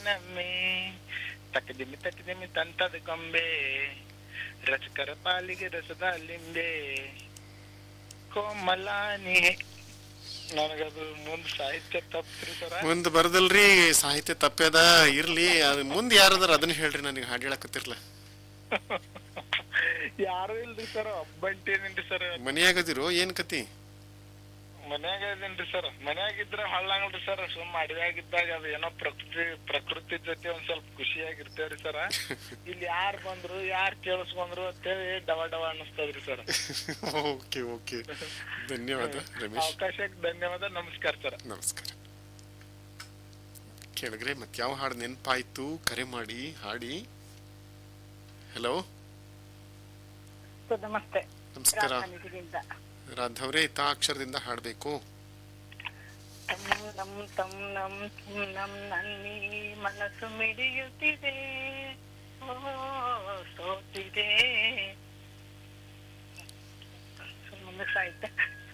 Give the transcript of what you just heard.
ನಮ್ಮೆ ತಕದಿಮಿ ತಕದಿಮಿ ತಂತದ ಗೊಂಬೆ ರಚಕರ ಪಾಲಿಗೆ ರಸದ ಲಿಂಬೆ ಕೋಮಲಾನಿ ನನಗದು ಮುಂದ್ ಸಾಹಿತ್ಯ ತಪ್ಪ್ರಿ ಸರ ಮುಂದ್ ಬರ್ದಲ್ರಿ ಸಾಹಿತ್ಯ ತಪ್ಪದ ಇರ್ಲಿ ಅದ್ ಮುಂದ್ ಯಾರದಾರ ಅದನ್ನ ಹೇಳ್ರಿ ನನಗೆ ಹಾಡ್ ಹೇಳಕತ್ತಿರ್ಲ ಯಾರು ಇಲ್ರಿ ಸರ್ ಒಬ್ಬಂಟೇನೇನ್ರಿ ಸರ್ ಮನೆಯಾಗದಿರೋ ಏನ್ ಕತಿ ಮನ್ಯಾಗ ಇದೀನ್ರಿ ಸರ್ ಮನ್ಯಾಗ ಇದ್ರ ಹಳ್ಳಂಗಲ್ರಿ ಸರ್ ಸುಮ್ ಅಡವ್ಯಾಗಿದ್ದಾಗ ಅದು ಏನೋ ಪ್ರಕೃತಿ ಪ್ರಕೃತಿ ಜೊತೆ ಒಂದ್ ಸ್ವಲ್ಪ ಖುಷಿಯಾಗಿರ್ತೇವ್ರಿ ಸರ್ ಇಲ್ಲಿ ಯಾರ್ ಬಂದ್ರು ಯಾರ್ ಕೇಳಿಸ್ಕೊಂಡ್ರು ಅಂತೇಳಿ ಡವ ಡವ ಅನ್ನಿಸ್ತದ್ರಿ ಸರ್ ಓಕೆ ಓಕೆ ಧನ್ಯವಾದ ರಮೇಶ್ ಅವಕಾಶಕ್ಕೆ ಧನ್ಯವಾದ ನಮಸ್ಕಾರ ಸರ್ ನಮಸ್ಕಾರ ಕೇಳಿದ್ರೆ ಮತ್ತೆ ಯಾವ ಹಾಡು ನೆನಪಾಯ್ತು ಕರೆ ಮಾಡಿ ಹಾಡಿ ಹಲೋ ನಮಸ್ತೆ ನಮಸ್ಕಾರ ರಾಜಧಾನಿದಿಂದ ರಾಧವ್ರೆ ತಾ ಅಕ್ಷರದಿಂದ ಹಾಡ್ಬೇಕು ತಮ್ ನಮ್ ತಮ್ ನಮ್ ತಮ್ ನಮ್ ನನ್ನಿ ಮನಸ್ಸು ಮಿಡಿಯುತ್ತಿದೆ ಓ ಸೋತಿದೆ ಸುಮ್ಮನೆ ಸಾಯ್ತೆ